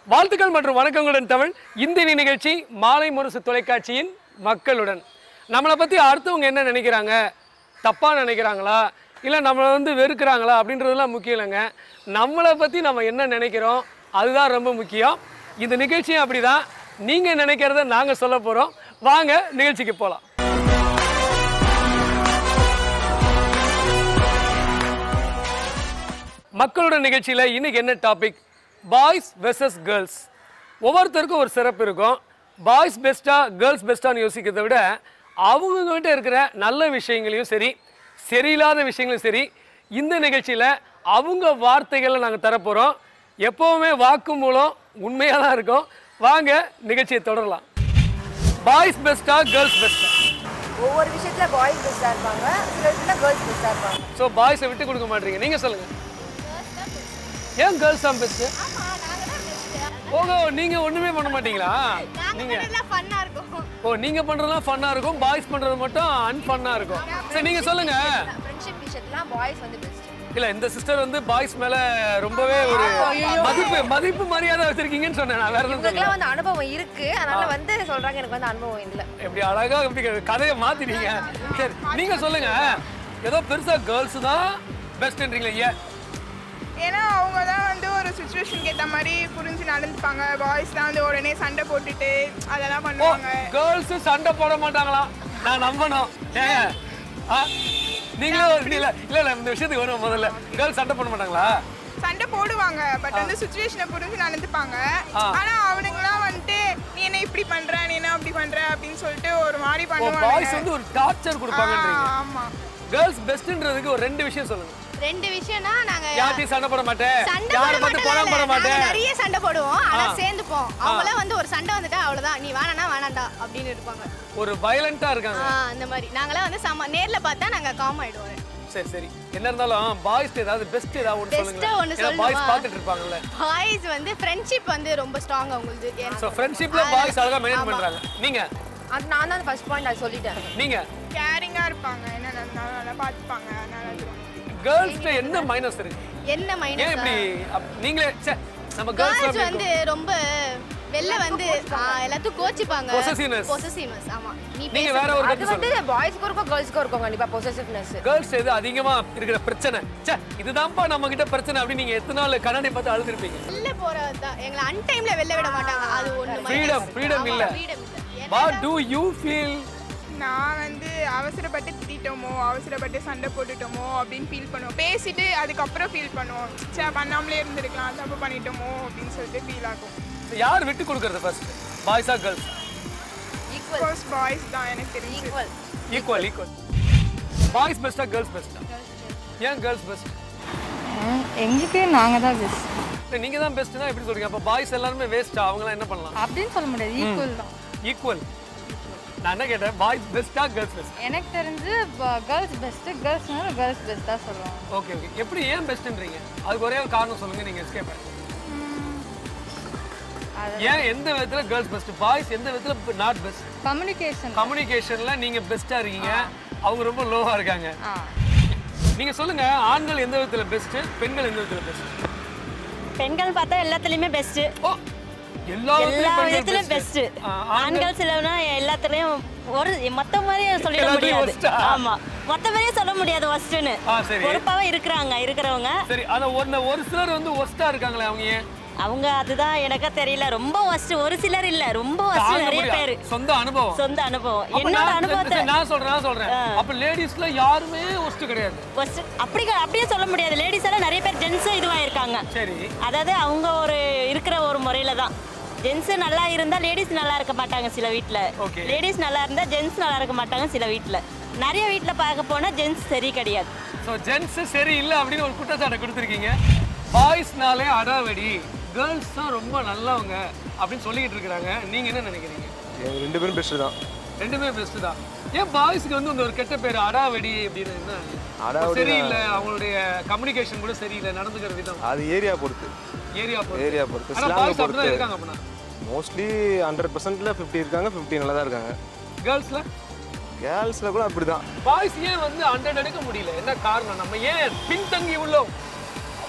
வாழ்த்துக்கள் மற்றும் வணக்கங்களுடன் தமிழ் இந்திய நிகழ்ச்சி மாலை முரசு தொலைக்காட்சியின் மக்களுடன் நம்மளை பற்றி அடுத்தவங்க என்ன நினைக்கிறாங்க தப்பாக நினைக்கிறாங்களா இல்லை நம்மளை வந்து வெறுக்கிறாங்களா அப்படின்றதெல்லாம் முக்கியம் இல்லைங்க நம்மளை பற்றி நம்ம என்ன நினைக்கிறோம் அதுதான் ரொம்ப முக்கியம் இந்த நிகழ்ச்சியும் அப்படி தான் நீங்கள் நினைக்கிறத நாங்கள் சொல்ல போகிறோம் வாங்க நிகழ்ச்சிக்கு போகலாம் மக்களோட நிகழ்ச்சியில் இன்னைக்கு என்ன டாபிக் பாய்ஸ் வெர்சஸ் கேர்ள்ஸ் ஒவ்வொருத்தருக்கும் ஒரு சிறப்பு இருக்கும் பாய்ஸ் பெஸ்ட்டா கேர்ள்ஸ் பெஸ்ட்டான்னு யோசிக்கிறதை விட அவங்கக்கிட்ட இருக்கிற நல்ல விஷயங்களையும் சரி சரியில்லாத விஷயங்களும் சரி இந்த நிகழ்ச்சியில் அவங்க வார்த்தைகளை நாங்கள் தரப்போகிறோம் எப்போவுமே வாக்கு மூலம் உண்மையாக தான் இருக்கும் வாங்க நிகழ்ச்சியை தொடரலாம் பாய்ஸ் பெஸ்ட்டா கேர்ள்ஸ் பெஸ்ட்டா ஒவ்வொரு விஷயத்துல பாய்ஸ் பெஸ்டா இருப்பாங்க சில விஷயத்துல கேர்ள்ஸ் பெஸ்டா இருப்பாங்க ஸோ பாய்ஸை விட்டு கொடுக்க மாட்டீங்க நீங்கள் சொல்லுங்கள் ஏன் கேர்ள்ஸ் தான் பெஸ்ட்டு ஓஹோ நீங்க ஒண்ணுமே பண்ண மாட்டீங்களா நீங்க ஃபன்னா இருக்கும் ஓ நீங்க பண்றதெல்லாம் ஃபன்னா இருக்கும் பாய்ஸ் பண்றது மட்டும் அன்ஃபன்னா இருக்கும் சரி நீங்க சொல்லுங்க ஃப்ரெண்ட்ஷிப் விஷயத்துலாம் பாய்ஸ் வந்து பெஸ்ட் இல்ல இந்த சிஸ்டர் வந்து பாய்ஸ் மேல ரொம்பவே ஒரு மதிப்பு மதிப்பு மரியாதை வச்சிருக்கீங்கன்னு சொன்னேன் நான் வேற எதுவும் சொல்லல. உங்களுக்குலாம் வந்து அனுபவம் இருக்கு அதனால வந்து சொல்றாங்க எனக்கு வந்து அனுபவம் இல்ல எப்படி அழகா எப்படி கதையை மாத்திட்டீங்க சரி நீங்க சொல்லுங்க ஏதோ பெருசா கேர்ள்ஸ் தான் பெஸ்ட்ன்றீங்களே ஏன் ஏன்னா அவங்க தான் வந்து ஒரு சுச்சுவேஷனுக்கு ஏற்ற மாதிரி புரிஞ்சு நடந்துப்பாங்க பாய்ஸ்லாம் வந்து உடனே சண்டை போட்டுட்டு அதெல்லாம் ஓ பண்ணுவாங்க கேர்ள்ஸ் சண்டை போட மாட்டாங்களாம் நான் நம்பணும் ஏங்க ஆ நீங்களும் இல்ல இல்ல இல்ல இந்த விஷயத்துக்கு வரும் முதல்ல கேர்ள்ஸ் சண்டை போட மாட்டாங்களா சண்டை போடுவாங்க பட் வந்து சுச்சுவேஷனை புரிஞ்சு நடந்துப்பாங்க ஆ. ஆனா அவனுங்களாம் வந்துட்டு நீ என்ன இப்படி பண்ற நீ என்ன அப்படி பண்ற அப்படின்னு சொல்லிட்டு ஒரு மாதிரி ஓ பாய்ஸ் பண்ணுவாங்க வந்து ஒரு டார்ச்சர் ஆ, கொடுப்பாங்கன்றீங்க ஆமா கேர்ள்ஸ் பெஸ்ட்ன்றதுக்கு ஒரு ரெண்டு விஷயம் சொல்லுங்க ரெண்டு விஷயம்னா நாங்க யார்ட்டையும் சண்டை போட மாட்டேன் சண்டை யாரை போட பார்த்து மாட்டோம் படம் போட மாட்டேன் நிறைய சண்டை போடுவோம் ஆனா ஆ. சேர்ந்துப்போம் அவங்களாம் வந்து ஒரு சண்டை வந்துட்டா அவ்வளவுதான் நீ வேணானா வேணாண்டா அப்படின்னு இருப்பாங்க ஒரு வயலண்டா இருக்காங்க ஆ, அந்த மாதிரி நாங்களாம் வந்து சம நேர்ல பார்த்தா நாங்க காம் ஆயிடுவோம் சரி சரி என்ன இருந்தாலும் பாய்ஸ் ஏதாவது பெஸ்ட் ஏதாவது ஒன்று Best சொல்லுங்க ஒண்ணு ஏன்னா பாய்ஸ் சொல்லணுமா? பார்த்துட்டு இருப்பாங்க பாய்ஸ் வந்து ஃப்ரெண்ட்ஷிப் வந்து ரொம்ப ஸ்ட்ராங் அவங்களுக்கு ஸோ ஃப்ரெண்ட்ஷிப்ல பாய்ஸ் அழகா மெயின்டைன் பண்றாங்க நீங்க அது நான் தான் ஃபர்ஸ்ட் பாயிண்ட் அது சொல்லிட்டேன் நீங்க கேரிங்கா இருப்பாங்க என்ன நடந்தாலும் நல்லா பார்த்துப்பாங்க அதனால அது கேர்ள்ஸ்ல என்ன மைனஸ் இருக்கு என்ன ஏன் மைனஸ் இப்படி அப்- நீங்களே ச்சே, நம்ம கேர்ள்ஸ் கேர்ள்ஸ் வந்து ரொம்ப வெளில வந்து ஆ, எல்லாத்துக்கும் கோச்சிப்பாங்க Possessiveness. பொசசிவ்னஸ் ஆமா நீ நீங்க பேச வேற ஒரு அது கருத்து வந்து சொல்லுங்க பாய்ஸ்க்கும் இருக்கும் கேர்ள்ஸ்க்கும் இருக்கும் கண்டிப்பா பொசசிவ்னஸ் கேர்ள்ஸ் எது அதிகமா இருக்கிற பிரச்சனை ச்சே இதுதான்ப்பா நம்ம கிட்ட பிரச்சனை அப்படின்னு நீங்க எத்தனை நாள் கண்ணாடி பார்த்து அழுதுருப்பீங்க வெளில போறது தான் எங்களை அன்டைம்ல வெளில விட மாட்டாங்க அது ஒண்ணு Freedom, freedom இல்ல. ஃப்ரீடம் இல்ல வாட் டு யூ ஃபீல் நான் வந்து அவசரப்பட்டு திட்டோமோ அவசரப்பட்டு சண்டை போட்டுட்டோமோ அப்படின்னு ஃபீல் பண்ணுவோம் பேசிட்டு அதுக்கப்புறம் ஃபீல் பண்ணுவோம் சே பண்ணாமலே இருந்திருக்கலாம் தப்பு பண்ணிட்டோமோ அப்படின்னு சொல்லிட்டு ஃபீல் ஆகும் யார் விட்டு கொடுக்கறது ஃபர்ஸ்ட் பாய்ஸா கேர்ள்ஸ் ஈக்குவல் கோர்ஸ் பாய்ஸ் தான் எனக்கு தெரிஞ்சு ஈக்குவல் ஈக்குவல் ஈக்குவல் பாய்ஸ் பெஸ்டா கேர்ள்ஸ் பெஸ்டா ஏன் கேர்ள்ஸ் பெஸ்ட் எங்களுக்கு நாங்கள் தான் பெஸ்ட் இல்லை நீங்கள் தான் பெஸ்ட்னா எப்படி சொல்றீங்க அப்போ பாய்ஸ் எல்லாருமே வேஸ்ட்டா அவங்களாம் என்ன பண்ணலாம் அப்படின்னு சொல்ல முடியாது ஈக்குவல் தான் ஈக்குவல் நான் என்ன கேட்டேன் பாய்ஸ் பெஸ்ட்டா கேர்ள்ஸ் பெஸ்ட் எனக்கு தெரிஞ்சு கேர்ள்ஸ் பெஸ்ட்டு கேர்ள்ஸ்னால கேர்ள்ஸ் பெஸ்ட்டாக சொல்லுவாங்க ஓகே ஓகே எப்படி ஏன் பெஸ்ட்ன்றீங்க அதுக்கு ஒரே ஒரு காரணம் சொல்லுங்க நீங்கள் எஸ்கேப் அது ஏன் எந்த விதத்தில் கேர்ள்ஸ் பெஸ்ட் பாய்ஸ் எந்த விதத்தில் நாட் பெஸ்ட் கம்யூனிகேஷன் கம்யூனிகேஷனில் நீங்கள் பெஸ்ட்டாக இருக்கீங்க அவங்க ரொம்ப லோவாக இருக்காங்க ஆ நீங்கள் சொல்லுங்க ஆண்கள் எந்த விதத்தில் பெஸ்ட்டு பெண்கள் எந்த விதத்தில் பெஸ்ட் பெண்கள் பார்த்தா எல்லாத்துலயுமே பெஸ்ட் ஓ எல்லா எல்லா விதத்துலயும் விதத்திலும் பெண்கள் பெஸ்ட் best. ஆ, ஆண்கள் ஆண்கள் சிலவனா எல்லாத்துலயும் ஒரு மொத்த மாதிரியே சொல்லிட எல்லாத்துலயும் முடியாது worst ஆ? ஆமா மொத்த மாதிரியே சொல்ல முடியாது ஒஸ்ட்னு ஆ சரி பொறுப்பாவே இருக்கிறாங்க இருக்கிறவங்க சரி ஆனா ஒன்னு ஒரு சிலர் வந்து ஒஸ்டா இருக்காங்களே அவங்க ஏன் அவங்க அதுதான் எனக்கு தெரியல ரொம்ப ஒஸ்ட் ஒரு சிலர் இல்ல ரொம்ப ஒஸ்ட் தாங்க நிறைய முடியாது. பேர் சொந்த அனுபவம் சொந்த அனுபவம் அப்ப என்னோட நான் அனுபவத்தை சரி, நான் சொல்றேன் நான் சொல்றேன் அப்ப லேடிஸ்ல யாருமே ஒஸ்ட் கிடையாது ஒஸ்ட் அப்படி அப்படியே சொல்ல முடியாது லேடிஸ் எல்லாம் நிறைய பேர் ஜென்ஸும் இதுவாயிருக்காங்க சரி அதாவது அவங்க ஒரு இருக்கிற ஒரு முறையில தான் ஜென்ஸ் நல்லா இருந்தா லேடிஸ் நல்லா இருக்க மாட்டாங்க சில வீட்ல Okay. லேடிஸ் நல்லா இருந்தா ஜென்ஸ் நல்லா இருக்க மாட்டாங்க சில வீட்ல நிறைய வீட்ல பார்க்க போனா ஜென்ஸ் சரி கிடையாது ஸோ ஜென்ஸ் சரி இல்லை அப்படின்னு ஒரு குற்றச்சாட்டை கொடுத்துருக்கீங்க பாய்ஸ்னாலே அடாவடி கேர்ள்ஸ் தான் ரொம்ப நல்லவங்க அப்படின்னு சொல்லிக்கிட்டு இருக்கிறாங்க நீங்க என்ன நினைக்கிறீங்க எங்க ரெண்டு பேரும் பெஸ்ட்டு தான் ரெண்டுமே பெஸ்ட் தான் ஏன் பாய்ஸ்க்கு வந்து இந்த ஒரு கெட்ட பேர் அடாவடி அப்படின்னு என்ன அடாவடி சரியில்லை அவங்களுடைய கம்யூனிகேஷன் கூட சரியில்லை நடந்துக்கிற விதம் அது ஏரியா பொறுத்து ஏரியா ஏரியா பொறுத்து ஆனா ஸ்லாங் பாய்ஸ் அப்படிதான் பொறுத்து இருக்காங்க அப்படின்னா மோஸ்ட்லி ஹண்ட்ரட் பர்சன்ட்ல ஃபிஃப்டி இருக்காங்க ஃபிஃப்டி நல்லா தான் இருக்காங்க கேர்ள்ஸ்ல கேர்ள்ஸில் கூட அப்படி தான் பாய்ஸ் ஏன் வந்து ஹண்ட்ரட் எடுக்க முடியல என்ன காரணம் நம்ம ஏன் பின்தங்கி உள்ளோம்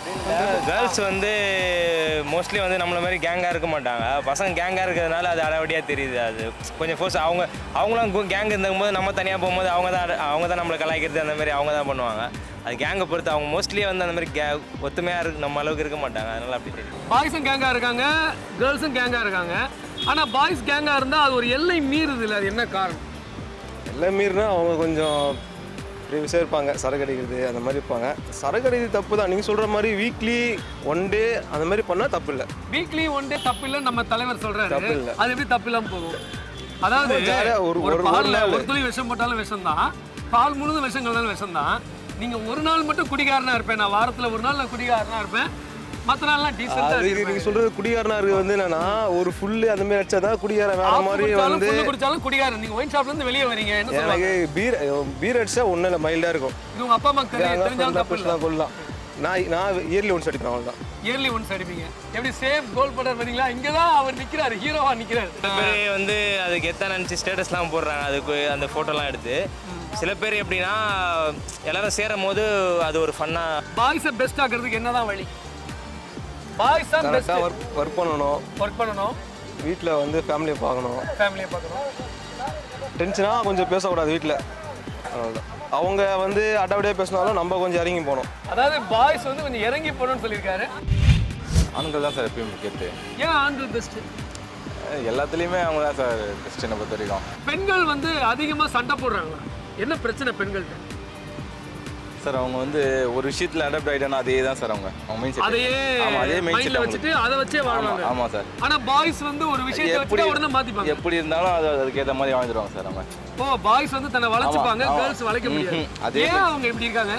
கேர்ள்ஸ் வந்து மோஸ்ட்லி வந்து நம்மள மாதிரி கேங்காக இருக்க மாட்டாங்க பசங்க கேங்காக இருக்கிறதுனால அது அடவடியாக தெரியுது அது கொஞ்சம் ஃபோர்ஸ் அவங்க அவங்களாம் கேங் இருக்கும்போது நம்ம தனியாக போகும்போது அவங்க தான் அட- அவங்க தான் நம்மளை கலாய்க்கிறது அந்த மாதிரி அவங்க தான் பண்ணுவாங்க அது கேங்கை பொறுத்து அவங்க மோஸ்ட்லி வந்து அந்த மாதிரி கே ஒத்துமையாக இருக்கு நம்ம அளவுக்கு இருக்க மாட்டாங்க அதனால அப்படி தெரியும் பாய்ஸும் கேங்காக இருக்காங்க கேர்ள்ஸும் கேங்காக இருக்காங்க ஆனால் பாய்ஸ் கேங்காக இருந்தால் அது ஒரு எல்லை மீறுது இல்லை அது என்ன காரணம் எல்லாம் மீறினா அவங்க கொஞ்சம் ப்ரீவியஸாக இருப்பாங்க சரக்கு அடிக்கிறது அந்த மாதிரி இருப்பாங்க சரக்கு அடிக்கிறது தப்பு தான் நீங்கள் சொல்கிற மாதிரி வீக்லி ஒன் டே அந்த மாதிரி பண்ணால் தப்பு இல்லை வீக்லி ஒன் டே தப்பு இல்லைன்னு நம்ம தலைவர் சொல்றாரு தப்பு இல்ல. அது எப்படி தப்பு இல்லாம போகும் அதாவது ரொம்ப ஜாலியா ஒரு- ஒரு ஒரு- ஒரு பால்ல நாள். ஒரு துளி விஷம் போட்டாலும் விஷம் தான் பால் முழுதும் விஷம் கலந்தாலும் விஷம் தான் நீங்க ஒரு நாள் மட்டும் குடிகாரனா இருப்பேன் நான் வாரத்துல ஒரு நாள் நான் குடிகாரனா இருப்பேன் மற்ற நாள்லாம் டீசெண்டா அது நீங்கள் சொல்கிறது குடிகாரனா இருக்குது வந்து என்னன்னா ஒரு ஃபுல்லு அந்த மாதிரி அடிச்சா தான் குடிகாரன் வேற மாதிரி வந்து குடிச்சாலும் குடிகாரன் நீங்க ஒயின் ஷாப்ல இருந்து வெளியே வரீங்க என்ன சொல்லுவாங்க எனக்கு பீர் பீர் அடிச்சா ஒன்றும் இல்லை மைல்டாக இருக்கும் இது உங்க அப்பா அம்மாக்கு தெரியும் தெரிஞ்சாலும் தப்பு இல்லை தான் கொள்ளலாம் நான் நான் இயர்லி ஒன்ஸ் அடிப்பேன் அவ்வளோதான் இயர்லி ஒன்ஸ் அடிப்பீங்க எப்படி சேம் கோல் பண்ணார் வரீங்களா இங்க தான் அவர் நிக்கிறாரு ஹீரோவா நிக்கிறாரு சில பேர் வந்து அதுக்கு எத்தனை நினச்சி ஸ்டேட்டஸ்லாம் போடுறாங்க அதுக்கு அந்த ஃபோட்டோலாம் எடுத்து சில பேர் எப்படின்னா எல்லாரும் சேரும் போது அது ஒரு ஃபன்னாக பாய்ஸை பெஸ்ட் ஆக்குறதுக்கு என்னதான் வழி பாய்ஸ் தான் பெஸ்ட் கரெக்டாக ஒர்க் ஒர்க் பண்ணணும் ஒர்க் பண்ணணும் வீட்டில் வந்து ஃபேமிலியை பார்க்கணும் ஃபேமிலியை பார்க்கணும் டென்ஷனாக கொஞ்சம் பேசக்கூடாது வீட்டில் அவ்வளோதான் அவங்க வந்து அடாவடியாக பேசினாலும் நம்ம கொஞ்சம் இறங்கி போகணும் அதாவது பாய்ஸ் வந்து கொஞ்சம் இறங்கி போகணும்னு சொல்லியிருக்காரு ஆண்கள் தான் சார் எப்பயும் முக்கியத்து ஏன் ஆண்கள் பெஸ்ட் எல்லாத்துலேயுமே அவங்க தான் சார் பெஸ்ட் என்னை பொறுத்த வரைக்கும் பெண்கள் வந்து அதிகமாக சண்டை போடுறாங்களா என்ன பிரச்சனை பெண்கள்கிட்ட சார் அவங்க வந்து ஒரு விஷயத்தில் அடாப்ட் ஆகிட்டோன்னா அதே தான் சார் அவங்க அவங்க மைண்ட் செட் அதையே ஆமாம் அதே மைண்ட் மைண்ட்ல செட் வச்சுட்டு அதை வச்சே வாழ்வாங்க ஆமாம் சார் ஆனா பாய்ஸ் வந்து ஒரு விஷயத்தை எப்படி வச்சுட்டு உடனே மாத்திப்பாங்க எப்படி இருந்தாலும் அது அதுக்கேற்ற மாதிரி வாழ்ந்துருவாங்க சார் அவங்க ஓ பாய்ஸ் வந்து தன்னை வளைச்சுப்பாங்க ஆமா. கேர்ள்ஸ் வளைக்க முடியாது ம்ஹும். அதே ஏன் அவங்க இப்படி இருக்காங்க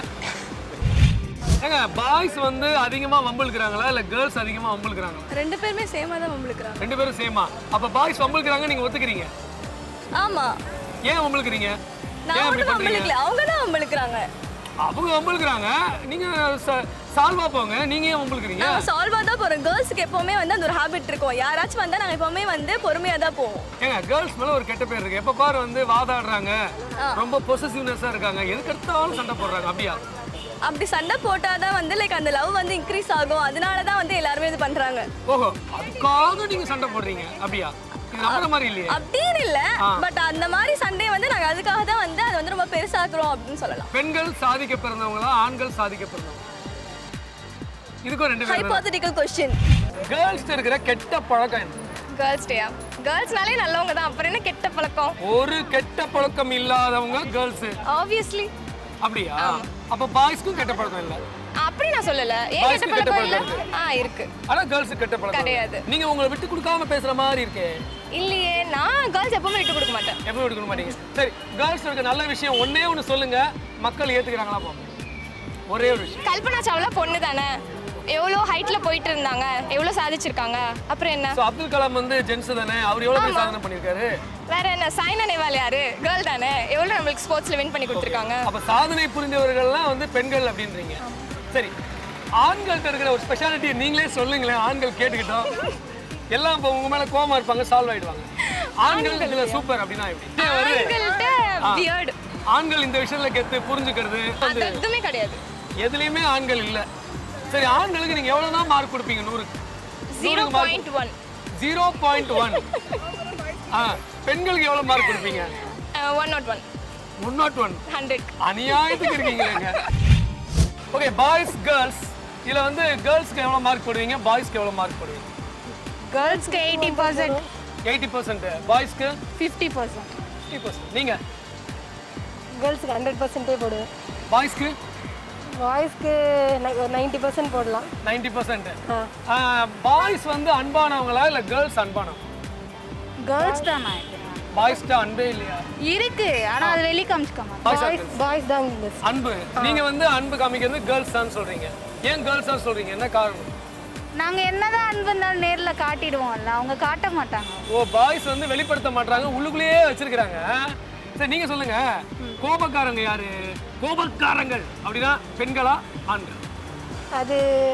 ஏங்க பாய்ஸ் வந்து அதிகமா வம்பிழுக்கிறாங்களா இல்ல கேர்ள்ஸ் அதிகமா வம்பிழுக்கிறாங்களா ரெண்டு பேருமே சேமா தான் வம்பிழுக்கிறாங்க ரெண்டு பேரும் சேமா அப்ப பாய்ஸ் வம்பிழுக்கிறாங்க நீங்க ஒத்துக்கிறீங்க ஆமா ஏன் வம்பிழுக்கிறீங்க நான் ஏன் அப்படி ஒன்றும் பண்றீங்க வம்பிழுக்கல அவங்க தான் வம்பிழுக்கிறாங்க அவங்க வம்பிழுக்கிறாங்க நீங்க சால்வா போங்க நீங்க ஏன் வம்பிழுக்கிறீங்க நாங்கள் சால்வாக தான் போகிறோம் கேர்ள்ஸுக்கு எப்போவுமே வந்து அந்த ஒரு ஹேபிட் இருக்கும் யாராச்சும் வந்தால் நாங்கள் எப்போவுமே வந்து பொறுமையாக தான் போவோம் ஏங்க கேர்ள்ஸ் மேல ஒரு கெட்ட பேர் இருக்கு எப்ப பாரு வந்து வாதாடுறாங்க ரொம்ப பொசசிவ்னஸா இருக்காங்க எதுக்கு எடுத்தாலும் சண்டை போடுறாங்க அப்படியா அப்படி சண்டை போட்டால் தான் வந்து லைக் அந்த லவ் வந்து இன்க்ரீஸ் ஆகும் அதனால தான் வந்து எல்லாருமே இது பண்ணுறாங்க ஓஹோ அதுக்காக நீங்க சண்டை போடுறீங்க அப்படியா இது நம்புற மாதிரி இல்லையே அப்படின்னு இல்லை பட் அந்த மாதிரி சண்டையை வந்து நாங்கள் அதுக்காக தான் வந்து அதை வந்து ரொம்ப பெருசாக்குறோம் அப்படின்னு சொல்லலாம் பெண்கள் சாதிக்க பிறந்தவங்களா ஆண்கள் சாதிக்க பிறந்தவங்க இதுக்கும் ரெண்டு பேர் ஹைபாத்தட்டிக்கல் கொஸ்டின் கேர்ள்ஸ் இருக்கிற கெட்ட பழக்கம் என்ன கேர்ள்ஸ் டேயா கேர்ள்ஸ்னாலே நல்லவங்க தான் அப்புறம் என்ன கெட்ட பழக்கம் ஒரு கெட்ட பழக்கம் இல்லாதவங்க கேர்ள்ஸ் ஆப்வியஸ்லி அப்படியா அப்ப பாய்ஸ்க்கும் கெட்ட பழக்கம் இல்ல அப்படி நான் சொல்லல ஏன் Boys கெட்ட க்கு கெட்ட பழக்கம் இல்ல பழக்கம் ஆ இருக்கு ஆனா கேர்ள்ஸ் கெட்ட பழக்கம் கிடையாது. இல்ல. நீங்க உங்களை விட்டு கொடுக்காம பேசுற மாதிரி இருக்கே இல்லையே நான் கேர்ள்ஸ் எப்பவுமே விட்டு கொடுக்க மாட்டேன் எப்பவும் எடுக்க மாட்டீங்க சரி கேர்ள்ஸ் இருக்க நல்ல விஷயம் ஒண்ணே ஒண்ணு சொல்லுங்க மக்கள் ஏத்துக்கிறாங்களா பாப்போம் ஒரே ஒரு விஷயம் கல்பனா சாவ்லா பொண்ணு தானே எவ்வளோ ஹைட்ல போயிட்டு இருந்தாங்க எவ்வளோ சாதிச்சிருக்காங்க அப்புறம் என்ன ஸோ அப்துல் கலாம் வந்து ஜென்ஸ் தானே அவர் எவ்வளவு பேர் ஆமா. சாதனை பண்ணியிருக்காரு வேற என்ன சைனா நேவால் யாரு கேர்ள் தானே எவ்வளோ நம்மளுக்கு ஸ்போர்ட்ஸ்ல வின் பண்ணி கொடுத்துருக்காங்க அப்ப சாதனை புரிந்தவர்கள்லாம் வந்து பெண்கள் அப்படின்றீங்க சரி ஆண்கள்கிட்ட இருக்கிற ஒரு ஸ்பெஷாலிட்டி நீங்களே சொல்லுங்களேன் ஆண்கள் கேட்டுக்கிட்டோம் எல்லாம் இப்போ உங்க மேல கோவமா இருப்பாங்க சால்வ் ஆயிடுவாங்க ஆண்கள் இதுல சூப்பர் அப்படின்னா எப்படி வருது ஆண்கள்கிட்ட ஆ. பியர்டு ஆண்கள் இந்த விஷயத்துல கெத்து புரிஞ்சுக்கிறது அது எதுவுமே கிடையாது எதுலயுமே ஆண்கள் இல்ல சரி ஆண்களுக்கு நீங்க எவ்வளவு தான் மார்க் கொடுப்பீங்க நூறுக்கு zero point one zero point one ஆ பெண்களுக்கு எவ்வளவு மார்க் கொடுப்பீங்க one naught one one naught one hundred அநியாயத்துக்கு இருக்கீங்களேங்க ஓகே பாய்ஸ் கேர்ள்ஸ் இதுல வந்து கேர்ள்ஸ்க்கு எவ்வளவு மார்க் போடுவீங்க பாய்ஸ்க்கு எவ்வளவு மார்க் போடுவீங்க கேர்ள்ஸ்க்கு எயிட்டி பர்சன்ட் எயிட்டி பர்சன்ட் பாய்ஸ்க்கு ஃபிஃப்டி பர்சன்ட் ஃபிஃப்டி பர்சன்ட் நீங்க கேர்ள்ஸ்க்கு ஹண்ட்ரட் பர்சன்டே போடுவேன் பாய்ஸ்க்கு பாய்ஸ்க்கு ஒரு நைன்ட்டி பர்சன்ட் போடலாம் நைன்டி பர்சன்ட் பாய்ஸ் வந்து அன்பானவங்களா இல்ல கேர்ள்ஸ் அன்பானவங்க கேர்ள்ஸ் தான் பாய்ஸ்க்கு அன்பே இல்லையா இருக்கு ஆனா அது வெளியே காமிச்சுக்க Boys are மாட்டோம் girls. பாய்ஸ் தான் அன்பு நீங்க வந்து அன்பு காமிக்கிறது கேர்ள்ஸ் தான் சொல்றீங்க ஏன் கேர்ள்ஸ் தான் சொல்றீங்க என்ன காரணம் நாங்க என்னதான் அன்பு இருந்தாலும் நேர்ல காட்டிடுவோம்ல அவங்க காட்ட மாட்டாங்க ஓ பாய்ஸ் வந்து வெளிப்படுத்த மாட்டாங்க உள்ளுக்குள்ளேயே வச்சிருக்கிறாங்க சரி நீங்க சொல்லுங்க கோபக்காரங்க யாரு கோபக்காரங்கள் அப்படின்னா பெண்களா ஆண்கள் அது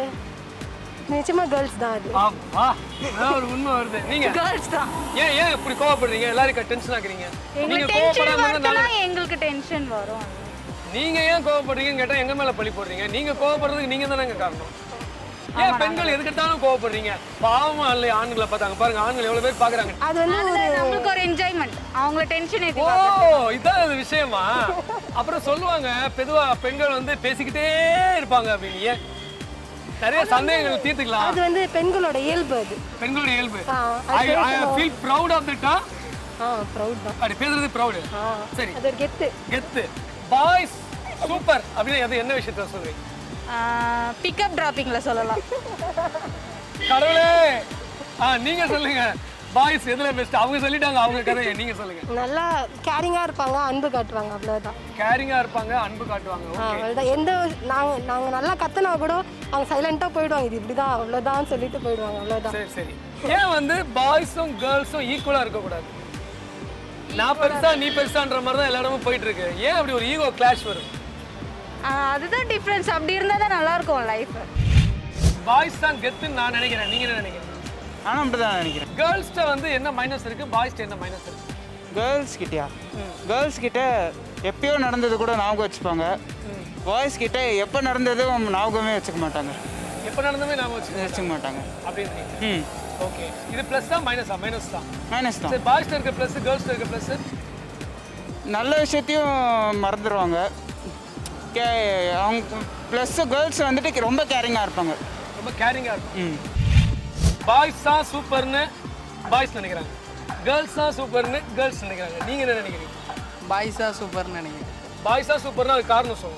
நிச்சயமா கேர்ள்ஸ் தான் அது ஆமா அதான் ஒரு உண்மை வருது நீங்க கேர்ள்ஸ் தான் ஏன் ஏன் இப்படி கோவப்படுறீங்க எல்லாரும் டென்ஷன் ஆக்குறீங்க நீங்க எங்களுக்கு டென்ஷன் கோவப்படாம இருந்தா வரதுனா நல்லது. எங்களுக்கு டென்ஷன் வரும் நீங்க ஏன் கோவப்படுறீங்கன்னு கேட்டா எங்க மேல பழி போடுறீங்க நீங்க கோவப்படுறதுக்கு நீங்க தானே காரணம் ஏன் பெண்கள் எதுக்கு எடுத்தாலும் கோவப்படுறீங்க பாவமா இல்லை ஆண்களை பார்த்தாங்க பாருங்க ஆண்கள் எவ்வளவு பேர் பாக்குறாங்க அது வந்து நம்மளுக்கு ஒரு என்ஜாய்மெண்ட் அவங்கள டென்ஷன் ஏற்றி ஓ இதான் அது விஷயமா அப்புறம் சொல்லுவாங்க பொதுவா பெண்கள் வந்து பேசிக்கிட்டே இருப்பாங்க அப்படின்னு ஏன் நிறைய சந்தேகங்கள் தீர்த்துக்கலாம் அது வந்து பெண்களோட இயல்பு அது பெண்களோட இயல்பு ஆ, ஐ அது I feel proud of that ஆ ப்ரௌட் தான் அப்படி பேசுறது ப்ரௌடு சரி அது ஒரு கெத்து கெத்து பாய்ஸ் சூப்பர் அப்படின்னு எது என்ன விஷயத்த சொல்றீங்க பிக்கப் டிராப்பிங்கில் சொல்லலாம் கடவுளே ஆ நீங்க சொல்லுங்க பாய்ஸ் எதுல பெஸ்ட் அவங்க சொல்லிட்டாங்க அவங்க கதையை நீங்க சொல்லுங்க நல்லா கேரிங்காக இருப்பாங்க அன்பு காட்டுவாங்க அவ்வளோதான் கேரிங்கா இருப்பாங்க அன்பு காட்டுவாங்க ஆ ஓகே அவ்வளோதான் எந்த நாங்கள் நாங்கள் நல்லா கத்துனா கூட அவங்க சைலண்ட்டாக போயிடுவாங்க இது இப்படி தான் அவ்வளோதான் சொல்லிட்டு போயிடுவாங்க அவ்வளோதான் சரி சரி ஏன் வந்து பாய்ஸும் கேர்ள்ஸும் ஈக்குவலா இருக்க கூடாது நான் பெருசா நீ பெருசான்ற மாதிரி தான் எல்லா இடமும் போயிட்டு இருக்கு ஏன் அப்படி ஒரு ஈகோ கிளாஷ் வரும் அதுதான் டிஃப்ரென்ஸ் அப்படி இருந்தால் தான் நல்லா இருக்கும் லைஃப் பாய்ஸ் தான் கெத்துன்னு நான் நினைக்கிறேன் நீங்க என்ன நினைக்கிறீங்க நானும் அப்படி தான் நினைக்கிறேன் கேர்ள்ஸ்ட்ட வந்து என்ன மைனஸ் இருக்கு பாய்ஸ்ட்ட என்ன மைனஸ் இருக்கு கேர்ள்ஸ் கிட்டயா கேர்ள்ஸ் கிட்ட எப்பயோ நடந்தது கூட ஞாபகம் வச்சுப்பாங்க பாய்ஸ் கிட்ட எப்போ நடந்ததும் ஞாபகமே வச்சுக்க மாட்டாங்க எப்ப நடந்துமே நாம வச்சு வச்சுக்க மாட்டாங்க அப்படின்னு ம் ஓகே இது ப்ளஸ் தான் மைனஸா மைனஸ் தான் மைனஸ் தான் சரி பாய்ஸ்ட்ட இருக்க ப்ளஸ் கேர்ள்ஸ்ட்ட இருக்க ப்ளஸ் நல்ல விஷயத்தையும் மறந்துடுவாங்க கே அவங்க ப்ளஸ் கேர்ள்ஸ் வந்துட்டு ரொம்ப கேரிங்காக இருப்பாங்க ரொம்ப கேரிங்கா இருக்கும் ம் பாய்ஸ் தான் சூப்பர்னு பாய்ஸ் நினைக்கிறாங்க கேர்ள்ஸ் தான் சூப்பர்னு கேர்ள்ஸ் நினைக்கிறாங்க நீங்க என்ன நினைக்கிறீங்க பாய்ஸா சூப்பர்னு நினைக்கிறேன் பாய்ஸ் தான் சூப்பர்னா அது காரணம் சொல்லுங்க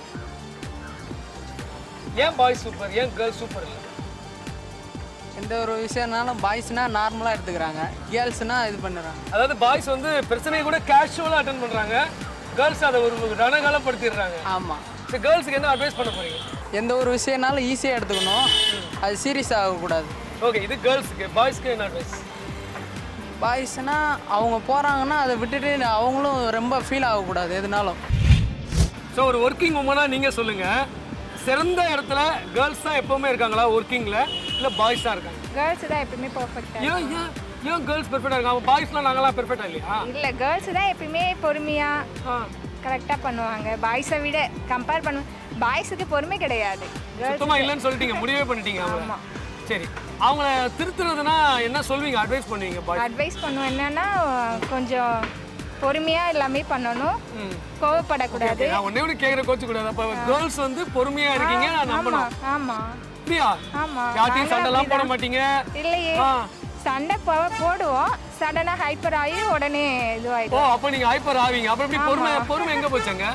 ஏன் பாய்ஸ் சூப்பர் ஏன் கேர்ள்ஸ் சூப்பர் இல்லை எந்த ஒரு விஷயம்னாலும் பாய்ஸ்னா நார்மலாக எடுத்துக்கிறாங்க கேர்ள்ஸ்னா இது பண்ணுறாங்க அதாவது பாய்ஸ் வந்து பிரச்சனையை கூட கேஷுவலாக அட்டன் பண்றாங்க கேர்ள்ஸ் அதை ஒரு ரணகாலப்படுத்திடுறாங்க ஆமாம் சரி கேர்ள்ஸுக்கு என்ன அட்வைஸ் பண்ண போறீங்க எந்த ஒரு விஷயம்னாலும் ஈஸியாக எடுத்துக்கணும் அது சீரியஸ் ஆகக்கூடாது ஓகே இது கேர்ள்ஸுக்கு பாய்ஸ்க்கு என்ன அட்வைஸ் பாய்ஸ்னா அவங்க போகிறாங்கன்னா அதை விட்டுட்டு அவங்களும் ரொம்ப ஃபீல் ஆகக்கூடாது எதுனாலும் ஸோ ஒரு ஒர்க்கிங் உமனாக நீங்கள் சொல்லுங்கள் சிறந்த இடத்துல கேர்ள்ஸ் தான் எப்போவுமே இருக்காங்களா ஒர்க்கிங்கில் இல்லை பாய்ஸ் தான் இருக்காங்க கேர்ள்ஸ் தான் எப்பயுமே பர்ஃபெக்டாக ஏன் ஏன் ஏன் கேர்ள்ஸ் பெர்ஃபெக்டாக இருக்காங்க பாய்ஸ்லாம் நாங்களாம் பெர்ஃபெக்டாக இல்லையா இல்லை கேர்ள்ஸ் தான் எப்பயுமே பொறுமையாக கரெக்டாக பண்ணுவாங்க பாய்ஸை விட கம்பேர் பண்ண பாய்ஸுக்கு பொறுமை கிடையாது சுத்தமாக இல்லைன்னு சொல்லிட்டீங்க முடிவே பண்ணிட்டீங்க அவங்க சரி அவங்கள திருத்துறதுனா என்ன சொல்வீங்க அட்வைஸ் பண்ணுவீங்க பாய்ஸ் அட்வைஸ் பண்ணுவோம் என்னன்னா கொஞ்சம் பொறுமையாக எல்லாமே பண்ணணும் கோவப்படக்கூடாது நான் ஒன்னே ஒன்று கேட்குற கோச்சு கூடாது அப்போ கேர்ள்ஸ் வந்து பொறுமையாக இருக்கீங்க நான் நம்பணும் ஆமாம் ஆமாம் அப்படியா ஆமாம் யார்ட்டையும் சண்டைலாம் போட மாட்டீங்க இல்லையே ஆ. சண்டை போ- போடுவோம் சடனாக ஹைப்பர் ஆகி உடனே ஓ இதுவாயிடும் அப்போ நீங்க ஹைப்பர் ஆவீங்க அப்புறம் எப்படி பொறுமை பொறுமை எங்க போச்சுங்க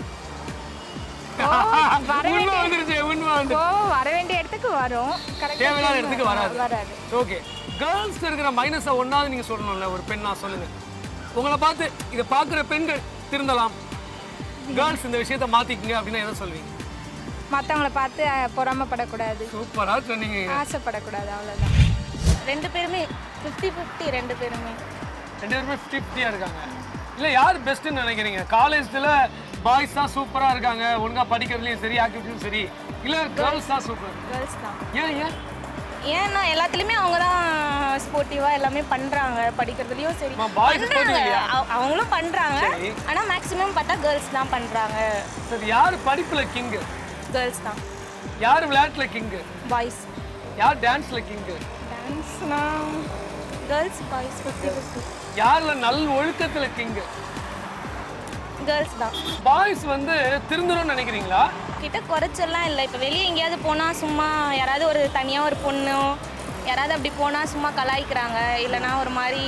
வர உண்மை வேண்டிய- வந்துருச்சு உண்மை வந்து கோவம் வர வேண்டிய இடத்துக்கு வரும் correct ஆ தேவையில்லாத இடத்துக்கு வராது வராது ஓகே கேர்ள்ஸ் இருக்கிற மைனஸை ஒன்னாவது நீங்க சொல்லணும்ல ஒரு பெண்ணா சொல்லுங்க உங்களை பார்த்து இதை பார்க்குற பெண்கள் திருந்தலாம் கேர்ள்ஸ் இந்த விஷயத்தை மாத்திக்கங்க அப்படின்னா எதை சொல்வீங்க மற்றவங்கள பார்த்து அஹ், பொறாமைப்படக்கூடாது சூப்பரா சொன்னீங்க ஆசைப்படக்கூடாது அவ்வளோதான் ரெண்டு பேருமே ஃபிஃப்டி ஃபிஃப்டி ரெண்டு பேருமே ரெண்டு பேருமே ஃபிஃப்டி ஃபிஃப்டியா இருக்காங்க இல்ல யார் பெஸ்ட்னு நினைக்கிறீங்க காலேஜ்ல பாய்ஸ் தான் சூப்பரா இருக்காங்க ஒழுங்கா படிக்கிறதுலயும் சரி ஆக்டிவிட்டியும் சரி இல்ல கேர்ள்ஸ் தான் சூப்பர் கேர்ள்ஸ் தான் ஏன் ஏன் ஏன்னா எல்லாத்துலேயுமே அவங்க தான் ஸ்போர்ட்டிவாக எல்லாமே பண்ணுறாங்க படிக்கிறதுலையும் சரி அம்மா, boys பண்றாங்க. sportive இல்லையா? அவ- அவங்களும் பண்ணுறாங்க சரி. ஆனால் மேக்ஸிமம் பார்த்தா கேர்ள்ஸ் தான் பண்ணுறாங்க சரி யார் படிப்புல கிங்கு கேர்ள்ஸ் தான் யார் விளையாட்டுல கிங்கு பாய்ஸ் யார் டான்ஸ்ல கிங்கு டான்ஸ்னா கேர்ள்ஸ் பாய்ஸ் ஃபிஃப்டி ஃபிஃப்டி யார்ல நல் ஒழுக்கத்துல கிங்கு கேர்ள்ஸ் தான் பாய்ஸ் வந்து திருந்தணும்னு நினைக்கிறீங்களா கிட்ட குறைச்சல்லாம் இல்லை இப்போ வெளியே எங்கேயாவது போனால் சும்மா யாராவது ஒரு தனியாக ஒரு பொண்ணோ யாராவது அப்படி போனால் சும்மா கலாய்க்கிறாங்க இல்லைன்னா ஒரு மாதிரி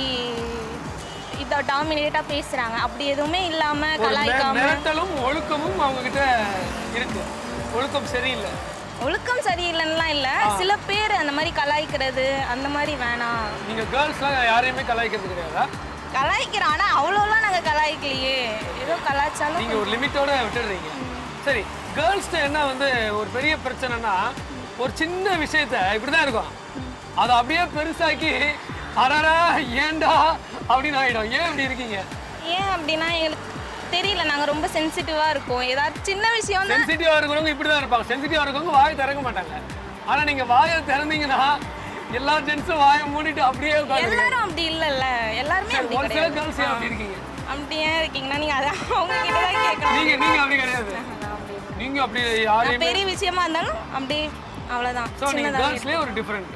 இதை டாமினேட்டாக பேசுகிறாங்க அப்படி எதுவுமே இல்லாமல் ஒரு மெ- கலாய்க்காம மிரட்டலும் ஒழுக்கமும் அவங்க கிட்ட இருக்கு ஒழுக்கம் சரியில்லை ஒழுக்கம் சரியில்லைன்னுலாம் இல்லை சில பேர் அந்த மாதிரி கலாய்க்கிறது அந்த மாதிரி வேணாம் நீங்க கேர்ள்ஸ்லாம் யாரையுமே கலாய்க்கிறது கிடையாதா கலாய்க்கிறோம் ஆனால் அவ்வளோலாம் நாங்கள் கலாய்க்கலையே ஏதோ கலாய்ச்சாலும் நீங்க ஒரு லிமிட்டோட விட்டுடுறீங்க சரி கேர்ள்ஸ்ட என்ன வந்து ஒரு பெரிய பிரச்சனைனா ஒரு சின்ன விஷயத்த இப்படிதான் இருக்கும் அதை அப்படியே பெருசாக்கி அடடா ஏன்டா அப்படின்னு ஆயிடும் ஏன் இப்படி இருக்கீங்க ஏன் அப்படின்னா எங்களுக்கு தெரியல நாங்கள் ரொம்ப சென்சிட்டிவாக இருக்கோம் ஏதாவது சின்ன விஷயம் தான் சென்சிட்டிவா இருக்கிறவங்க இப்படிதான் இருப்பாங்க சென்சிட்டிவா இருக்கவங்க வாயை திறக்க மாட்டாங்க ஆனா நீங்க வாயை திறந்தீங்கன்னா எல்லா ஜென்ஸும் வாயை மூடிட்டு அப்படியே உட்காந்து எல்லாரும் அப்படி இல்லைல்ல எல்லாருமே அப்படி ஒரு சில கிடையாது கேர்ள்ஸ் அப்படி இருக்கீங்க அப்படி ஏன் இருக்கீங்கன்னா நீங்க அதான் அவங்க கிட்ட தான் கேட்கணும் நீங்க நீங்க அப்படி கிடையாது நீங்க அப்படி நான் யாரையுமே பெரிய விஷயமா இருந்தாலும் அப்படி அவ்வளோதான் ஸோ நீங்கள் சின்னதாக கேர்ள்ஸ்லேயே ஒரு டிஃப்ரெண்ட்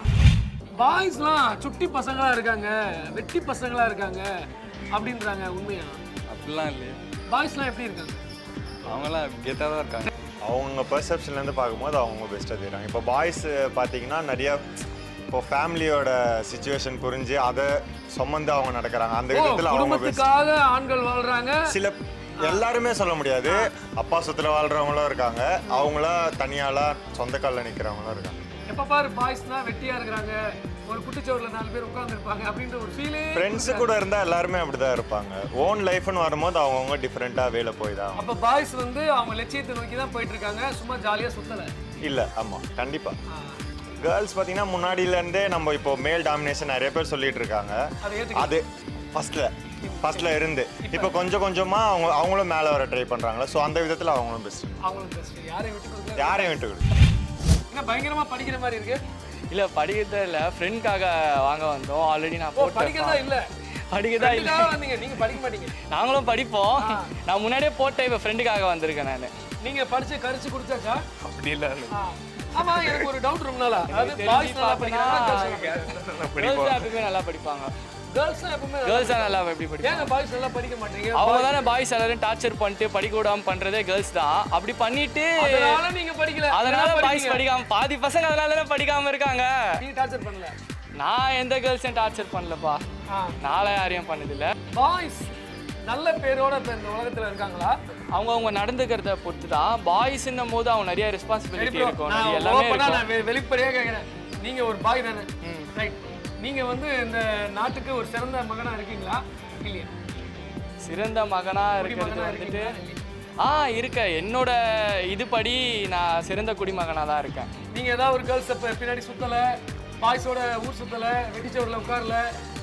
பாய்ஸ்லாம் சுட்டி பசங்களா இருக்காங்க வெட்டி பசங்களா இருக்காங்க அப்படின்றாங்க உண்மையா அப்படிலாம் இல்லையே பாய்ஸ்லாம் எப்படி இருக்காங்க அவங்களாம் கெத்தாக தான் இருக்காங்க அவங்க பெர்செப்ஷன்லேருந்து பார்க்கும்போது அவங்க பெஸ்ட்டாக தெரியும் இப்போ பாய்ஸ் பார்த்தீங்கன்னா நிறைய இப்போ ஃபேமிலியோட சுச்சுவேஷன் புரிஞ்சு அதை சுமந்து அவங்க நடக்கிறாங்க அந்த ஓ, விதத்தில் அவங்க பெஸ்ட் குடும்பத்துக்காக ஆண்கள் வாழ்றாங்க சில எல்லாருமே சொல்ல முடியாது அப்பா சொத்துல வாழ்றவங்களும் இருக்காங்க அவங்களா தனியாலாம் சொந்த காலில் நிற்கிறவங்களும் இருக்காங்க எப்ப பாரு பாய்ஸ் தான் வெட்டியா இருக்கிறாங்க ஒரு குட்டிச்சோறுல நாலு பேர் உட்கார்ந்து இருப்பாங்க அப்படின்ற ஒரு ஃபீலே ஃப்ரெண்ட்ஸு கூட இருந்தால் எல்லாருமே அப்படி தான் இருப்பாங்க ஓன் லைஃப்னு வரும்போது அவங்கவுங்க டிஃப்ரெண்ட்டாக வேலை போய் தான் அப்ப பாய்ஸ் வந்து அவங்க லட்சியத்தை நோக்கி தான் போயிட்டு இருக்காங்க சும்மா ஜாலியா சுத்தல இல்லை ஆமாம் கண்டிப்பாக கேர்ள்ஸ் பார்த்தீங்கன்னா முன்னாடியிலேருந்தே நம்ம இப்போ மேல் டாமினேஷன் நிறைய பேர் சொல்லிட்டு இருக்காங்க அதை ஏத்துக்க அது ஃபர்ஸ்ட்ல ஃபர்ஸ்ட்ல இருந்து இப்போ கொஞ்சம் கொஞ்சமா அவங்க அவங்களும் மேலே வர ட்ரை பண்றாங்களா ஸோ அந்த விதத்தில் அவங்களும் பெஸ்ட் அவங்களுக்கு பெஸ்ட் யாரையும் விட்டு கொடுக்கல யாரையும் விட்டு கொடுக்க என்ன பயங்கரமா படிக்கிற மாதிரி இருக்கு இல்லை படிக்கிறதே இல்லை ஃப்ரெண்ட்காக வாங்க வந்தோம் ஆல்ரெடி நான் ஓ போட்டு படிக்கிறதா இல்ல படிக்கிறதா இல்லை ஃப்ரெண்டுக்காக வந்தீங்க நீங்க படிக்க மாட்டீங்க நாங்களும் படிப்போம் நான் முன்னாடியே போட்டேன் இப்போ ஃப்ரெண்டுக்காக வந்திருக்கேன் நான் நீங்க படிச்சு கரிச்சு குடிச்சாச்சா அப்படி இல்லை ஆ. ஆமா எனக்கு ஒரு டவுட் ரொம்ப நாளா அதாவது பாய்ஸ் நல்லா படிக்கிறாங்க கேர்ள்ஸ் எப்பவுமே நல்லா படிப்பாங்க கேர்ள்ஸ் எப்பவுமே கேர்ள்ஸ் தான் நல்லா எப்படி படிப்பாங்க ஏங்க பாய்ஸ் நல்லா படிக்க மாட்டீங்க அவங்க தானே பாய்ஸ் எல்லாரும் டார்ச்சர் பண்ணிட்டு படிக்க விடாம பண்றதே கேர்ள்ஸ் தான் அப்படி பண்ணிட்டு அதனால நீங்க படிக்கல அதனால நல்லா பாய்ஸ் படிக்கீங்க. படிக்காம பாதி பசங்க அதனால தானே படிக்காம இருக்காங்க நீங்க டார்ச்சர் பண்ணல நான் எந்த கேர்ள்ஸையும் டார்ச்சர் பண்ணலப்பா ஆ. நாளை யாரையும் பண்ணதில்ல பாய்ஸ் நல்ல பேரோட இப்ப இந்த உலகத்துல இருக்காங்களா அவங்க அவங்க நடந்துக்கிறத பொறுத்து தான் பாய்ஸ்ன்னும் போது அவங்க நிறைய சரி ரெஸ்பான்சிபிலிட்டி bro, இருக்கும் நான் நிறைய எல்லாமே open ஆ இருக்கும் நான் வெ- வெளிப்படையா கேக்குறேன் நீங்க ஒரு பாய் தானே ரைட் நீங்க வந்து இந்த நாட்டுக்கு ஒரு சிறந்த மகனா இருக்கீங்களா இல்லையா சிறந்த மகனா இருக்கிறது குடிமகனா வந்துட்டு ஆ இருக்க என்னோட இதுபடி நான் சிறந்த குடிமகனா தான் இருக்கேன் நீங்க ஏதாவது ஒரு கேர்ள்ஸ் பின்னாடி சுத்தல பாய்ஸோட ஊர் சுத்தல வெட்டிச்சோர்ல உட்காரல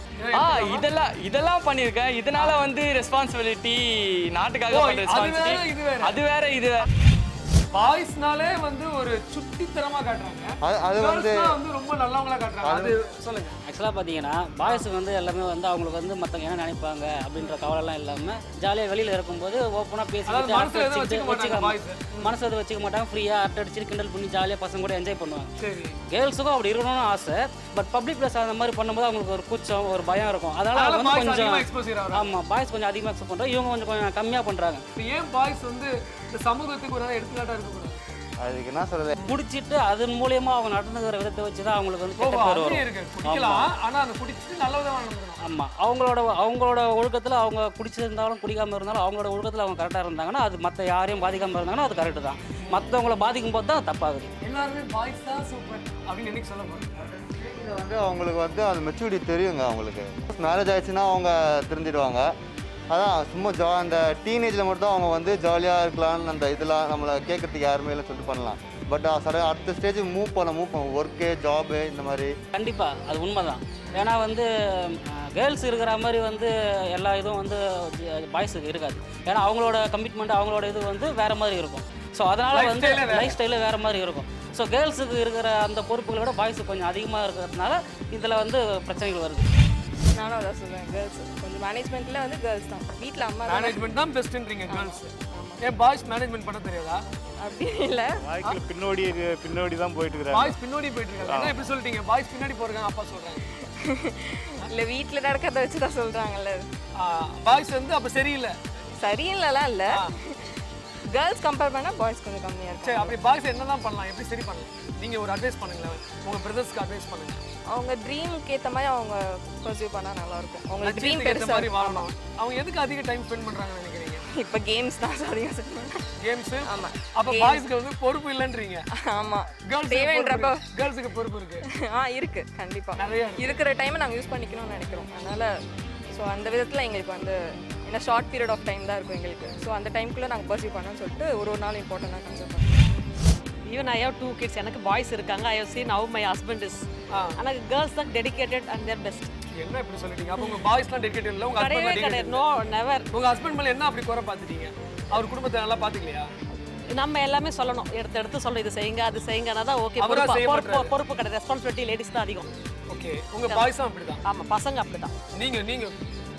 ஆ இதெல்லாம் இதெல்லாம் பண்ணியிருக்கேன் இதனால வந்து ரெஸ்பான்சிபிலிட்டி நாட்டுக்காக ஓ, பண்ற அது வேற, ரெஸ்பான்சிபிலிட்டி இது வேற. அது வேற இது வேற பாய்ஸ்னாலே வந்து ஒரு சுட்டித்தனமா காட்டுறாங்க அது- அது வந்து- Girls-னா வந்து ரொம்ப நல்லவங்களா காட்டுறாங்க அது சொல்லுங்க ஆக்சுவலாக பார்த்தீங்கன்னா பாய்ஸுக்கு வந்து எல்லாமே வந்து அவங்களுக்கு வந்து மற்றவங்க என்ன நினைப்பாங்க அப்படின்ற கவலைலாம் இல்லாமல் ஜாலியாக வெளியில் இருக்கும்போது ஓப்பனாக அதாவது பேசிக்கிட்டு மனசுல எதுவும் அரட்டை வச்சுக்க அடிச்சுட்டு மாட்டாங்க வச்சுக்காம boys. மனசு எதுவும் வச்சுக்க மாட்டாங்க ஃப்ரீயாக அரட்டை அடிச்சுட்டு கிண்டல் பண்ணி ஜாலியாக பசங்க கூட என்ஜாய் பண்ணுவாங்க சரி கேர்ள்ஸுக்கும் அப்படி இருக்கணும்னு ஆசை பட் பப்ளிக் பிளேஸ் அந்த மாதிரி பண்ணும்போது அவங்களுக்கு ஒரு கூச்சம் ஒரு பயம் இருக்கும் அதனால அதனால அவங்க வந்து boys கொஞ்சம் அதிகமா exposure ஆகுறாங்க. ஆமாம் பாய்ஸ் கொஞ்சம் அதிகமாக எக்ஸ்போஸ் பண்ணுறாங்க இவங்க கொஞ்சம் கொஞ்சம் கம்மியாக பண்ணுறாங்க இப்ப ஏன் பாய்ஸ் வந்து இந்த சமூகத்துக்கு ஒரு எடுத்துக்காட்டா இருக்கக்கூடாது அதுக்கு என்ன சொல்றது குடிச்சிட்டு அதன் மூலியமா அவங்க நடந்துக்கிற விதத்தை வச்சு தான் அவங்களுக்கு வந்து ஓ கெட்ட பேர் அப்படியே வரும் இருக்கு ஆமா. குடிக்கலாம் ஆனா அந்த குடிச்சிட்டு நல்ல விதமா நடந்துக்கணும் ஆமா அவங்களோட அவங்களோட ஒழுக்கத்துல அவங்க குடிச்சிருந்தாலும் குடிக்காம இருந்தாலும் அவங்களோட ஒழுக்கத்துல அவங்க கரெக்டா இருந்தாங்கன்னா அது மத்த யாரையும் பாதிக்காம இருந்தாங்கன்னா அது கரெக்ட் தான் மத்தவங்கள பாதிக்கும் போது தான் தப்பாகுது எல்லாருமே பாய்ஸ் தான் சூப்பர் அப்படின்னு என்னைக்கு சொல்ல போறேன் இது வந்து அவங்களுக்கு வந்து அது மெச்சூரிட்டி தெரியுங்க அவங்களுக்கு மேரேஜ் ஆயிடுச்சுன்னா அவங்க திருந்திடுவாங்க அதான் சும்மா ஜா அந்த டீனேஜில் மட்டும் தான் அவங்க வந்து ஜாலியாக இருக்கலாம்னு அந்த இதெல்லாம் நம்மளை கேட்கறதுக்கு யாருமே இல்லை சொல்லிட்டு பண்ணலாம் பட் சட அடுத்த ஸ்டேஜ் மூவ் பண்ண மூவ் பண்ண ஒர்க்கு ஜாபு இந்த மாதிரி கண்டிப்பா அது உண்மைதான் ஏன்னா வந்து கேர்ள்ஸ் இருக்கிற மாதிரி வந்து எல்லா இதுவும் வந்து பாய்ஸுக்கு இருக்காது ஏன்னா அவங்களோட கமிட்மெண்ட் அவங்களோட இது வந்து வேற மாதிரி இருக்கும் ஸோ அதனால Life வந்து style-ஏ வேற. லைஃப் ஸ்டைலே வேற மாதிரி இருக்கும் ஸோ கேர்ள்ஸுக்கு இருக்கிற அந்த பொறுப்புகளை விட பாய்ஸுக்கு கொஞ்சம் அதிகமாக இருக்கிறதுனால இதில் வந்து பிரச்சனைகள் வருது நானும் அதான் சொல்லுவேன் கேர்ள்ஸ் கொஞ்சம் மேனேஜ்மெண்ட்டில் வந்து கேர்ள்ஸ் தான் வீட்டில் அம்மா தான் மேனேஜ்மெண்ட் தான் பெஸ்ட்ன்றீங்க கேர்ள்ஸ் ஏன் பாய்ஸ் மேனேஜ்மெண்ட் பண்ண தெரியாதா அப்படி இல்லை வாழ்க்கையில் பின்னோடி பின்னோடி தான் போயிட்டு இருக்கிறாங்க பாய்ஸ் பின்னாடி போயிட்டு இருக்காங்க என்ன எப்படி சொல்லிட்டீங்க பாய்ஸ் பின்னாடி போறாங்க அப்பா சொல்றாங்க இல்லை வீட்டில் நடக்கிறத வச்சு தான் சொல்கிறாங்கல்ல பாய்ஸ் வந்து அப்ப சரியில்லை சரியில்லைலாம் இல்லை கேர்ள்ஸ் கம்பேர் பண்ணால் பாய்ஸ் கொஞ்சம் கம்மியாக சரி இருக்கும் அப்படி பாய்ஸ் என்னதான் பண்ணலாம் எப்படி சரி பண்ணலாம் நீங்க ஒரு அட்வைஸ் பண்ணுங்களேன் உங்க பிரதர்ஸ்க்கு அட்வைஸ் பண்ணுங்க அவங்க ட்ரீமுக்கு ஏற்ற மாதிரி அவங்க பர்சியூ பண்ணால் நல்லாயிருக்கும் அவங்களுக்கு ட்ரீம் லட்சியத்துக்கு ஏத்த பெருசாக மாதிரி வாழணும் அவங்க எதுக்கு அதிக டைம் ஸ்பெண்ட் பண்றாங்கன்னு நினைக்கிறீங்க இப்போ கேம்ஸ் தான் சரியாக சொல்லுவேன் கேம்ஸ் ஆமாம் அப்ப பாய்ஸ்க்கு வந்து பொறுப்பு இல்லைன்றீங்க ஆமாம் கேர்ள்ஸ் தேவைன்றப்போ கேர்ள்ஸுக்கு பொறுப்பு இருக்கு ஆ இருக்கு கண்டிப்பா நிறைய இருக்கிற டைமை நாங்கள் யூஸ் பண்ணிக்கணும்னு நினைக்கிறோம் அதனால ஸோ அந்த விதத்தில் எங்களுக்கு வந்து ஏன்னா ஷார்ட் பீரியட் ஆஃப் டைம் தான் இருக்கும் எங்களுக்கு ஸோ அந்த டைம்குள்ளே நாங்கள் பர்சியூ பண்ணோம்னு சொல்லிட்டு ஒரு ஒரு நாள் இம்பார்ட்டண்டாக கன்சிடர் பண்ணுவோம் even I have two kids எனக்கு பாய்ஸ் இருக்காங்க I have seen how my husband is ஆனால் கேர்ள்ஸ் தான் டெடிகேட்டட் அண்ட் தேர் பெஸ்ட் என்ன இப்படி சொல்லிட்டீங்க அப்ப உங்க பாய்ஸ்லாம் டெடிகேட் இல்ல உங்க கிடையவே ஹஸ்பண்ட் கிடையாது நோ நெவர் உங்க ஹஸ்பண்ட் மேல என்ன அப்படி குறை பார்த்துட்டீங்க அவர் குடும்பத்தை நல்லா பாத்துக்கலையா நம்ம எல்லாமே சொல்லணும் எடுத்து எடுத்து சொல்லணும் இது செய்யுங்க அது செய்யுங்கன்னா தான் ஓகே அவரா பொறுப்பு செய்ய பொறுப்பு மாட்றாரு. பொறுப்பு கிடையாது ரெஸ்பான்சிபிலிட்டி லேடிஸ் தான் அதிகம் ஓகே உங்க பாய்ஸும் அப்படிதான் ஆமா பசங்க அப்படிதான் நீங்க நீங்க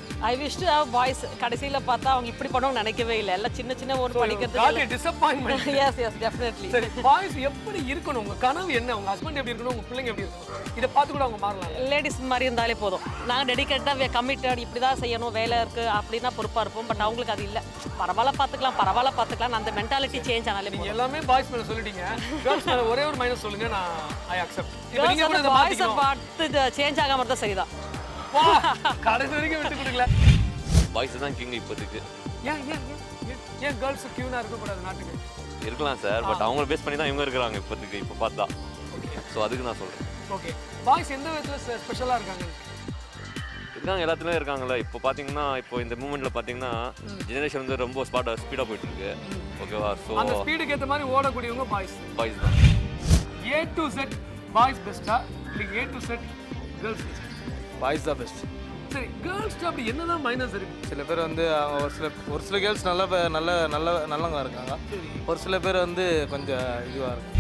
I wish to have boys கடைசியில் பார்த்தா அவங்க இப்படி பண்ணுவாங்க நினைக்கவே இல்லை எல்லாம் சின்ன சின்ன ஒரு got a படிக்கிறது disappointment. எஸ் எஸ் டெஃபினெட்லி சரி பாய்ஸ் எப்படி இருக்கணும் உங்க கனவு என்ன உங்க ஹஸ்பண்ட் எப்படி இருக்கணும் உங்க பிள்ளைங்க எப்படி இருக்கணும் இதை பார்த்து கூட அவங்க மாறலாம் லேடிஸ் மாதிரி இருந்தாலே போதும் நாங்கள் டெடிக்கேட்டாக கமிட்டட் இப்படி தான் செய்யணும் வேலை இருக்குது அப்படின்னா பொறுப்பாக இருப்போம் பட் அவங்களுக்கு அது இல்லை பரவாயில்ல பார்த்துக்கலாம் பரவாயில்ல பார்த்துக்கலாம் அந்த மென்டாலிட்டி சேஞ்ச் ஆனாலே நீங்க போதும் எல்லாமே பாய்ஸ் மேல சொல்லிட்டீங்க கேர்ள்ஸ் மேல ஒரே ஒரு மைனஸ் சொல்லுங்க நான் ஐ அக்செப்ட் இப்போ நீங்க கூட இதை பாய்ஸை மாத்திக்கணும் பார்த்து சேஞ்ச் ஆகாம இருந்தால் சரிதான் வா, கடைசி வரைக்கும் விட்டு கொடுக்கல பாய்ஸ் தான் கிங் இப்போதைக்கு ஏன் ஏன் ஏன், ஏன் ஏன் கேர்ள்ஸ் கியூனா இருக்கக்கூடாது நாட்டுக்கு இருக்கலாம் சார் பட் அவங்கள பேஸ் பண்ணி தான் இவங்க இருக்கிறாங்க இப்போதைக்கு இப்போ பார்த்தா ஸோ அதுக்கு நான் சொல்கிறேன் ஓகே பாய்ஸ் எந்த விதத்துல ஸ்பெஷலா இருக்காங்க இருக்காங்க எல்லாத்துலேயும் இருக்காங்கல்ல இப்போ பார்த்தீங்கன்னா இப்போ இந்த மூமெண்ட்டில் பார்த்தீங்கன்னா ஜெனரேஷன் வந்து ரொம்ப ஸ்பாட்டாக ஸ்பீடாக போயிட்டு இருக்கு ஓகேவா ஸோ அந்த ஸ்பீடுக்கு ஏத்த மாதிரி ஓடக்கூடியவங்க பாய்ஸ் பாய்ஸ் தான் ஏ டு செட் பாய்ஸ் பெஸ்டா இல்லை A to Z girls best boys தான் பெஸ்ட் சரி கேர்ள்ஸ்க்கு அப்படி என்னதான் மைனஸ் இருக்கு சில பேர் வந்து அவங்க ஒரு சில ஒரு சில கேர்ள்ஸ் நல்ல பே- நல்ல நல்ல நல்லவங்க இருக்காங்க ஒரு சில பேர் வந்து கொஞ்சம் இதுவாக இருக்கு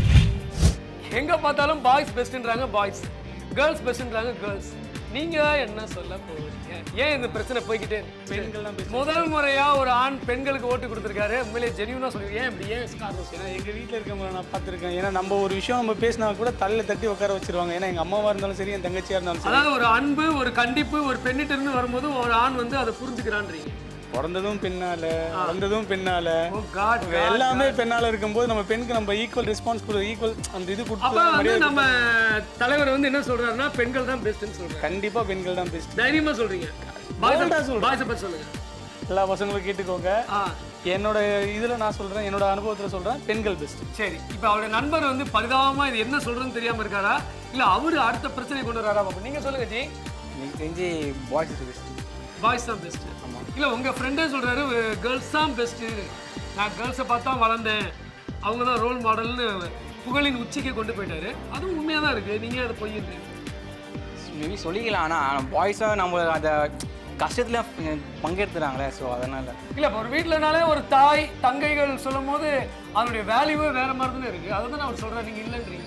எங்க பார்த்தாலும் பாய்ஸ் பெஸ்ட்ன்றாங்க பாய்ஸ் கேர்ள்ஸ் பெஸ்ட்ன்றாங்க கேர்ள்ஸ் நீங்க என்ன சொல்ல போறீங்க ஏன் இந்த பிரச்சனை போய்கிட்டே இருக்கு? முதல் முறையா ஒரு ஆண் பெண்களுக்கு ஓட்டு கொடுத்துருக்காரு உண்மையிலேயே ஜெனியூனா சொல்லுங்க ஏன் இப்படி ஏன் காரணம் ஏன்னா எங்கள் வீட்டில் இருக்கவங்க நான் பார்த்துருக்கேன் ஏன்னா நம்ம ஒரு விஷயம் நம்ம பேசினா கூட தலையில் தட்டி உட்கார வச்சிருவாங்க ஏன்னா எங்கள் அம்மாவாக இருந்தாலும் சரி என் தங்கச்சியாக இருந்தாலும் சரி அதாவது ஒரு அன்பு ஒரு கண்டிப்பு ஒரு பெண்ணிட்ட இருந்து வரும்போது ஒரு ஆண் வந்து அதை புரிஞ்சுக்கிறான்றீங்க பிறந்ததும் பெண்ணால வளர்ந்ததும் பெண்ணால God, God, எல்லாமே பெண்ணால இருக்கும்போது நம்ம பெண்ணுக்கு நம்ம ஈக்குவல் ரெஸ்பான்ஸ் கொடு ஈக்குவல் அந்த இது அப்ப கொடுத்து வந்து மரியாதை நம்ம தலைவர் வந்து என்ன சொல்றாருன்னா பெண்கள் தான் பெஸ்ட்னு சொல்றாரு கண்டிப்பா பெண்கள் தான் பெஸ்ட் தைரியமா சொல்றீங்க Bold ஆ பாய்ஸ் சொல்றேன். பாய்ஸை பத்தி சொல்லுங்க எல்லா பசங்களும் கேட்டுக்கோங்க என்னோட இதுல நான் சொல்றேன் என்னோட அனுபவத்துல சொல்றேன் பெண்கள் பெஸ்ட் சரி இப்போ அவருடைய நண்பர் வந்து பரிதாபமா இது என்ன சொல்றதுன்னு தெரியாம இருக்காரா இல்ல அவரு அடுத்த பிரச்சனை கொண்டு வராரா பாப்போம் நீங்க சொல்லுங்க ஜி எனக்கு தெரிஞ்சு பாய்ஸ் பெஸ்ட் பாய்ஸ் தான் பெஸ்ட் இல்ல உங்க ஃப்ரெண்டே சொல்றாரு கேர்ள்ஸ் தான் பெஸ்ட் நான் கேர்ள்ஸை பார்த்தா வளர்ந்தேன் அவங்க தான் ரோல் மாடல்னு புகழின் உச்சிக்கு கொண்டு போயிட்டாரு அதுவும் உண்மையா தான் இருக்கு நீங்க அதை பொய்யுன்றீங்க மேபி சொல்லிக்கலாம் ஆனால் பாய்ஸாக நம்ம அதை கஷ்டத்தில் பங்கெடுத்துறாங்களே ஸோ அதனால் இல்ல இப்ப ஒரு வீட்டுலனாலே ஒரு தாய் தங்கைகள் சொல்லும் போது அதனுடைய வேல்யூவே வேற மாதிரி தானே இருக்கு அதை தான் அவர் சொல்றேன் நீங்க இல்லைன்றீங்க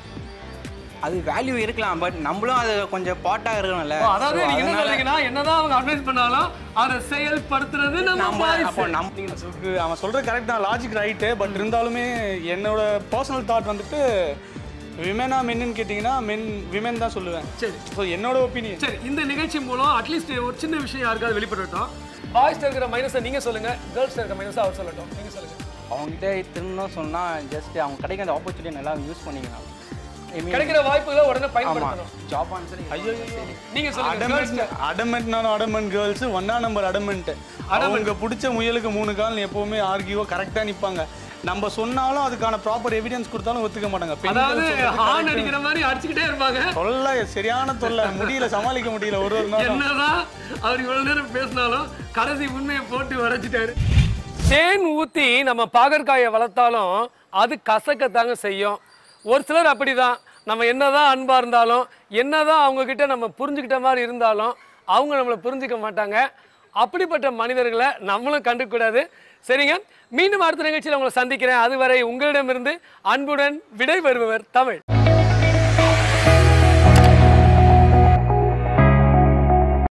அது வேல்யூ இருக்கலாம் பட் நம்மளும் அது கொஞ்சம் பார்ட்டாக இருக்கணும்ல ஓ, அதாவது So, நீங்க என்ன அதனால- சொல்றீங்கன்னா என்னதான் அவங்க அட்வைஸ் பண்ணாலும் அதை செயல்படுத்துறது நம்ம நம்ம பாய்ஸ் அப்போ நம்ம நீங்க சொல்றது அவன் சொல்றது கரெக்ட் தான் லாஜிக் ரைட்டு பட் இருந்தாலுமே என்னோட பர்சனல் தாட் வந்துட்டு விமனா மென்னு கேட்டிங்கன்னா மென் விமென் தான் சொல்லுவேன் சரி ஸோ என்னோட ஒப்பீனியன் சரி இந்த நிகழ்ச்சி மூலம் அட்லீஸ்ட் ஒரு சின்ன விஷயம் யாருக்காவது வெளிப்படட்டும் பாய்ஸ் இருக்கிற மைனஸை நீங்க சொல்லுங்க கேர்ள்ஸ் இருக்கிற மைனஸை அவர் சொல்லட்டும் நீங்க சொல்லுங்க அவங்ககிட்ட திரும்பணும் சொன்னால் ஜஸ்ட் அவங்க கிடைக்கிற அந்த ஆப்பர்ச்சுனிட்டி நல்லா யூஸ் பண்ணிக்கலாம் I mean- கிடைக்கிற வாய்ப்புகளை உடனே ஆமா பயன்படுத்தணும் ஜாப் ஆன்சர் ஐயோ நீங்க சொல்லுங்க அடமெண்ட் அடமெண்ட்னாலும் அடமெண்ட் கேர்ள்ஸ் ஒன்னா நம்பர் அடமெண்ட் அவங்க பிடிச்ச முயலுக்கு மூணு கால் எப்பவுமே ஆர்கியூவோ கரெக்டாக நிற்பாங்க நம்ம சொன்னாலும் அதுக்கான ப்ராப்பர் எவிடன்ஸ் கொடுத்தாலும் ஒத்துக்க மாட்டாங்க பெண்கள் அதாவது சொல்றது ஹார்ன் correct. அடிக்கிற மாதிரி அடிச்சுக்கிட்டே இருப்பாங்க தொல்லை சரியான தொல்லை முடியல சமாளிக்க முடியல ஒரு ஒரு நாளும் என்னதான் அவர் இவ்வளவு நேரம் பேசினாலும் கடைசி உண்மையை போட்டு வரைச்சிட்டாரு தேன் ஊத்தி நம்ம பாகற்காயை வளர்த்தாலும் அது கசக்கத்தாங்க செய்யும் ஒரு சிலர் அப்படிதான் நம்ம என்னதான் அன்பா இருந்தாலும் என்னதான் அவங்க கிட்ட நம்ம புரிஞ்சுக்கிட்ட மாதிரி இருந்தாலும் அவங்க நம்மளை புரிஞ்சுக்க மாட்டாங்க அப்படிப்பட்ட மனிதர்களை நம்மளும் கண்டுக்கூடாது சரிங்க மீண்டும் அடுத்த நிகழ்ச்சியில் உங்களை சந்திக்கிறேன் அதுவரை உங்களிடமிருந்து அன்புடன் விடை பெறுபவர் தமிழ்